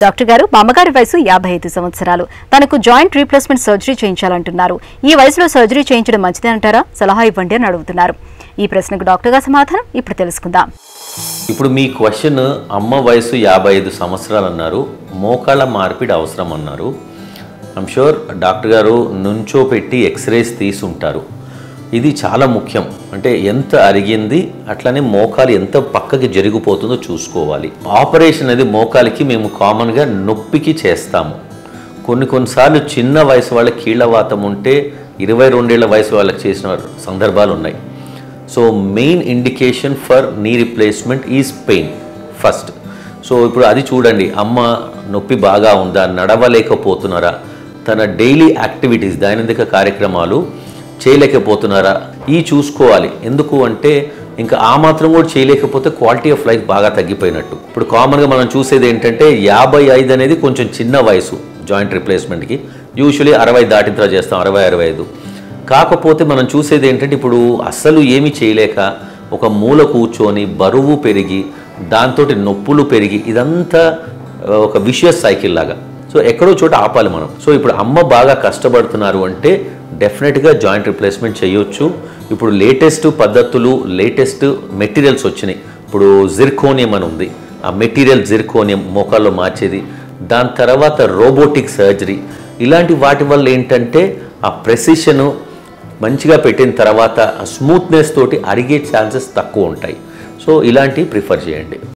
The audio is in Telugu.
డాక్టర్ గారు మా అమ్మగారి వయసు యాభై ఐదు సంవత్సరాలు తనకు జాయింట్ రీప్లేస్మెంట్ సర్జరీ చేయించాలంటున్నారు ఈ వయసులో సర్జరీ చేయించడం మంచిదే అంటారా సలహా ఇవ్వండి అని అడుగుతున్నారు ఈ ప్రశ్నకు డాక్టర్ గారి సమాధానం ఇప్పుడు తెలుసుకుందాం ఇప్పుడు మీ క్వశ్చన్ అమ్మ వయసు యాభై ఐదు సంవత్సరాలు అన్నారు మోకాళ్ళ మార్పిడి అవసరం అన్నారు ఐమ్ షూర్ డాక్టర్ గారు నుంచో పెట్టి ఎక్స్రేస్ తీసుంటారు ఇది చాలా ముఖ్యం అంటే ఎంత అరిగింది అట్లనే మోకాలు ఎంత పక్కకి జరిగిపోతుందో చూసుకోవాలి ఆపరేషన్ అనేది మోకాలికి మేము కామన్గా నొప్పికి చేస్తాము కొన్ని కొన్నిసార్లు చిన్న వయసు వాళ్ళ కీళ్ళవాతం ఉంటే ఇరవై రెండేళ్ల వయసు వాళ్ళకి చేసిన సందర్భాలు ఉన్నాయి so main indication for knee replacement is pain first so ఇప్పుడు అది చూడండి అమ్మ నొప్పి బాగా ఉందా నడవలేకపోతున్నారా తన డైలీ యాక్టివిటీస్ దైనందిక కార్యక్రమాలు చేయలేకపోతున్నారా ఈ చూసుకోవాలి ఎందుకు అంటే ఇంకా ఆ మాత్రం కూడా చేయలేకపోతే క్వాలిటీ ఆఫ్ లైఫ్ బాగా తగ్గిపోయినట్టు ఇప్పుడు కామన్గా మనం చూసేది ఏంటంటే యాభై ఐదు అనేది కొంచెం చిన్న వయసు జాయింట్ రిప్లేస్మెంట్కి యూజువలీ అరవై దాటిన తర్వాత చేస్తాం అరవై అరవై ఐదు కాకపోతే మనం చూసేది ఏంటంటే ఇప్పుడు అస్సలు ఏమీ చేయలేక ఒక మూల కూర్చొని బరువు పెరిగి దాంతో నొప్పులు పెరిగి ఇదంతా ఆ, ఒక విషయస్ సైకిల్ లాగా సో ఎక్కడో చోట ఆపాలి మనం సో ఇప్పుడు అమ్మ బాగా కష్టపడుతున్నారు అంటే డెఫినెట్గా జాయింట్ రిప్లేస్మెంట్ చేయొచ్చు ఇప్పుడు లేటెస్ట్ పద్ధతులు లేటెస్ట్ మెటీరియల్స్ వచ్చినాయి ఇప్పుడు జిర్కోనియం అని ఉంది ఆ మెటీరియల్ జిర్కోనియం మోకాల్లో మార్చేది దాని తర్వాత రోబోటిక్ సర్జరీ ఇలాంటి వాటి వల్ల ఏంటంటే ఆ ప్రెసిషను మంచిగా పెట్టిన తర్వాత స్మూత్నెస్ తోటి అరిగే ఛాన్సెస్ తక్కువ ఉంటాయి సో ఇలాంటివి ప్రిఫర్ చేయండి